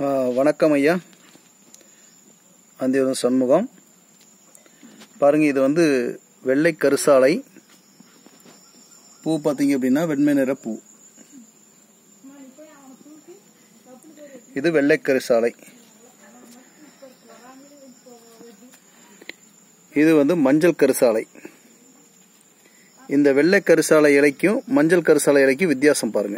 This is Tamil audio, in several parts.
ஆ, வணக்கம் ஐயா அந்தியூரம் சண்முகம் பாருங்க இது வந்து வெள்ளை கருசாலை பூ பார்த்தீங்க அப்படின்னா வெண்மை நிற பூ இது வெள்ளை கருசாலை இது வந்து மஞ்சள் கருசாலை இந்த வெள்ளை கருசாலை இலைக்கும் மஞ்சள் கருசாலை இலைக்கும் வித்தியாசம் பாருங்க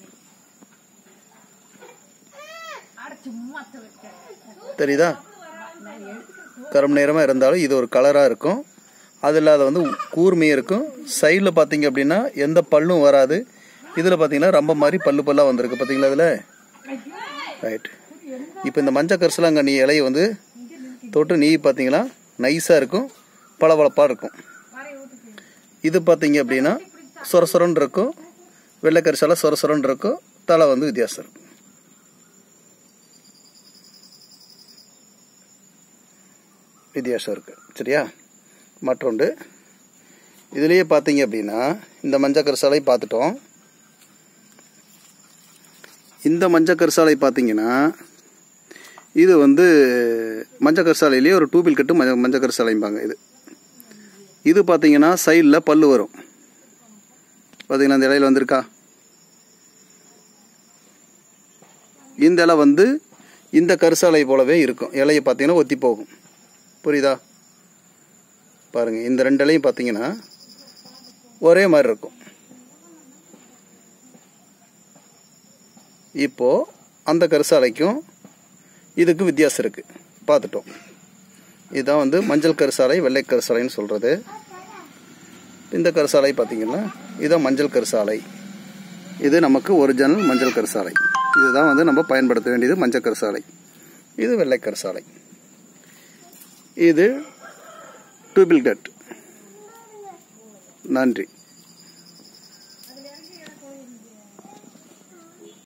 தெரியுதா கரும் நேரமாக இருந்தாலும் இது ஒரு கலராக இருக்கும் அது இல்லாத வந்து கூர்மையும் இருக்கும் சைடில் பார்த்தீங்க அப்படின்னா எந்த பல்லும் வராது இதில் பார்த்தீங்கன்னா ரொம்ப மாதிரி பல்லு பல்லாக வந்திருக்கு பார்த்தீங்களா இதில் ரைட் இப்போ இந்த மஞ்சள் கரிசலாங்கண்ணி இலையை வந்து தொட்டு நீ பார்த்தீங்கன்னா நைஸாக இருக்கும் பளபளப்பாக இருக்கும் இது பார்த்தீங்க அப்படின்னா சொர சொரன்னு இருக்கும் வெள்ளை கரிசால சொர சொரன்னு இருக்கும் தலை வந்து வித்தியாசம் இருக்கும் வித்தியாசம் இருக்கு சரியா மற்றொன்று இதுலேயே பார்த்தீங்க அப்படின்னா இந்த மஞ்சள் கரிசாலை பார்த்துட்டோம் இந்த மஞ்சள் கரிசாலை பார்த்தீங்கன்னா இது வந்து மஞ்சள் கரிசாலையிலேயே ஒரு டூபில் கட்டு மஞ்சள் மஞ்சள் கரிசாலைம்பாங்க இது இது பார்த்தீங்கன்னா சைடில் பல்லு வரும் பார்த்தீங்கன்னா இந்த இலையில வந்திருக்கா இந்த இலை வந்து இந்த கரிசாலை போலவே இருக்கும் இலையை பார்த்தீங்கன்னா ஒத்தி போகும் புரியுதா பாருங்க இந்த ரெண்டு இலையும் பார்த்தீங்கன்னா ஒரே மாதிரி இருக்கும் இப்போ அந்த கரிசாலைக்கும் இதுக்கு வித்தியாசம் இருக்கு பார்த்துட்டோம் இதுதான் வந்து மஞ்சள் கரிசாலை வெள்ளை கரிசாலைன்னு சொல்றது இந்த கரிசாலை பார்த்தீங்கன்னா இதுதான் மஞ்சள் கரிசாலை இது நமக்கு ஒரிஜினல் மஞ்சள் கரிசாலை இதுதான் வந்து நம்ம பயன்படுத்த வேண்டியது மஞ்சள் கரிசாலை இது வெள்ளை கரிசாலை இது டூபிள் கட் நன்றி